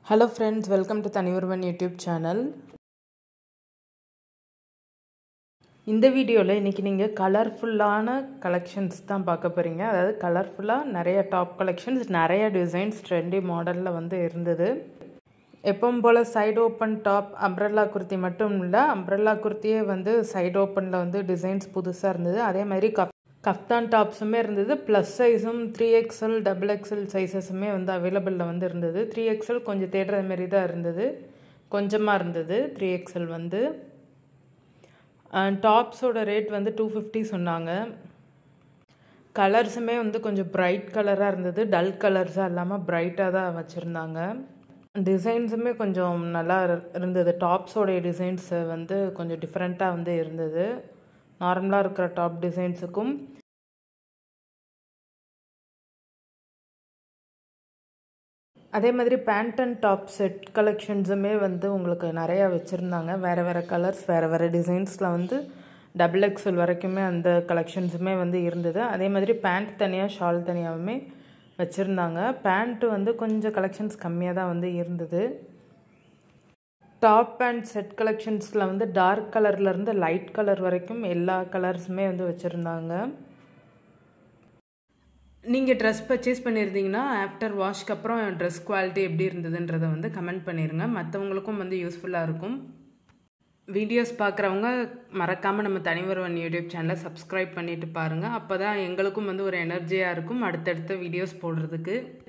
hello friends welcome to Thaniyoruvan YouTube channel இந்த வீடியோவில் இன்றைக்கி நீங்கள் கலர்ஃபுல்லான கலெக்ஷன்ஸ் தான் பார்க்க போகிறீங்க அதாவது கலர்ஃபுல்லாக நிறைய டாப் கலெக்ஷன்ஸ் நிறைய டிசைன்ஸ் ட்ரெண்டி மாடலில் வந்து இருந்தது எப்பவும் போல் side open top umbrella kurti மட்டும் இல்லை அம்ப்ரெல்லா குர்த்தியே வந்து சைடு ஓப்பனில் வந்து டிசைன்ஸ் புதுசாக இருந்தது அதே மாதிரி கப் கஃப்தான் டாப்ஸுமே இருந்தது ப்ளஸ் சைஸும் த்ரீ எக்ஸல் டபுள் எக்ஸல் சைஸஸுமே வந்து அவைலபிளில் வந்து இருந்தது த்ரீ எக்ஸல் கொஞ்சம் தேடுற மாரி தான் இருந்தது கொஞ்சமாக இருந்தது த்ரீ எக்ஸல் வந்து டாப்ஸோட ரேட் வந்து டூ ஃபிஃப்டி சொன்னாங்க கலர்ஸுமே வந்து கொஞ்சம் ப்ரைட் கலராக இருந்தது டல் கலர்ஸாக இல்லாமல் ப்ரைட்டாக தான் வச்சுருந்தாங்க டிசைன்ஸுமே கொஞ்சம் நல்லா இருந்தது டாப்ஸோடைய டிசைன்ஸ் வந்து கொஞ்சம் டிஃப்ரெண்ட்டாக வந்து இருந்தது நார்மலாக இருக்கிற டாப் டிசைன்ஸுக்கும் அதே மாதிரி பேண்ட் அண்ட் டாப் செட் கலெக்ஷன்ஸுமே வந்து உங்களுக்கு நிறையா வச்சுருந்தாங்க வேறு வேறு கலர்ஸ் வேறு வேறு டிசைன்ஸில் வந்து டபுள் எக்ஸல் வரைக்குமே அந்த கலெக்ஷன்ஸுமே வந்து இருந்தது அதே மாதிரி பேண்ட் தனியாக ஷால் தனியாகவுமே வச்சுருந்தாங்க பேண்ட்டு வந்து கொஞ்சம் கலெக்ஷன்ஸ் கம்மியாக தான் வந்து இருந்தது டாப் அண்ட் செட் கலெக்ஷன்ஸில் வந்து டார்க் கலர்லேருந்து லைட் கலர் வரைக்கும் எல்லா கலர்ஸுமே வந்து வச்சுருந்தாங்க நீங்கள் ட்ரெஸ் பர்ச்சேஸ் பண்ணியிருந்தீங்கன்னா ஆஃப்டர் வாஷ்க்கு அப்புறம் ட்ரெஸ் குவாலிட்டி எப்படி இருந்ததுன்றதை வந்து கமெண்ட் பண்ணிடுங்க மற்றவங்களுக்கும் வந்து யூஸ்ஃபுல்லாக இருக்கும் வீடியோஸ் பார்க்குறவங்க மறக்காமல் நம்ம தனிவருவன் யூடியூப் சேனலை சப்ஸ்கிரைப் பண்ணிவிட்டு பாருங்கள் அப்போ தான் எங்களுக்கும் வந்து ஒரு எனர்ஜியாக இருக்கும் அடுத்தடுத்த வீடியோஸ் போடுறதுக்கு